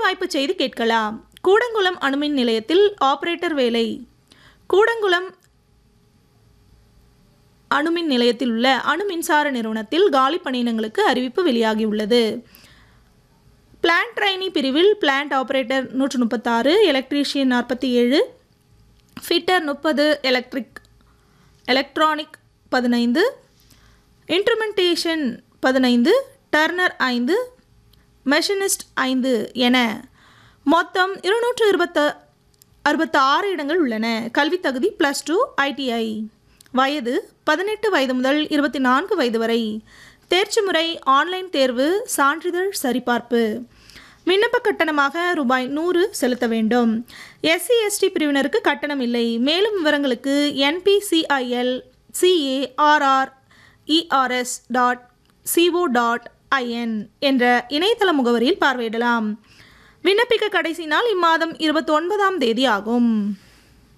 வேலைவாய்ப்பு செய்தி கேட்கலாம் கூடங்குளம் அணுமின் நிலையத்தில் ஆபரேட்டர் வேலை கூடங்குளம் அணுமின் நிலையத்தில் உள்ள அணு மின்சார நிறுவனத்தில் காலி பணியிடங்களுக்கு அறிவிப்பு வெளியாகியுள்ளது பிளான்ட் ட்ரைனி பிரிவில் பிளான்ட் ஆபரேட்டர் நூற்று முப்பத்தாறு எலக்ட்ரீஷியன் நாற்பத்தி ஏழு ஃபிட்டர் முப்பது எலக்ட்ரிக் எலக்ட்ரானிக் பதினைந்து இன்ட்ருமெண்டேஷன் பதினைந்து டர்னர் ஐந்து மெஷினிஸ்ட் ஐந்து என மொத்தம் இருநூற்று இருபத்த அறுபத்தி ஆறு இடங்கள் உள்ளன கல்வித் தகுதி ப்ளஸ் டூ ஐடிஐ வயது பதினெட்டு வயது முதல் இருபத்தி நான்கு வயது வரை தேர்ச்சி முறை ஆன்லைன் தேர்வு சான்றிதழ் சரிபார்ப்பு விண்ணப்ப கட்டணமாக ரூபாய் நூறு செலுத்த வேண்டும் எஸ்சி எஸ்டி பிரிவினருக்கு கட்டணம் இல்லை மேலும் விவரங்களுக்கு NPCIL CARR ERS dot CO dot IN என்ற இணையதள முகவரியில் பார்வையிடலாம் விண்ணப்பிக்க கடைசி நாள் இம்மாதம் இருபத்தி ஒன்பதாம் தேதி ஆகும்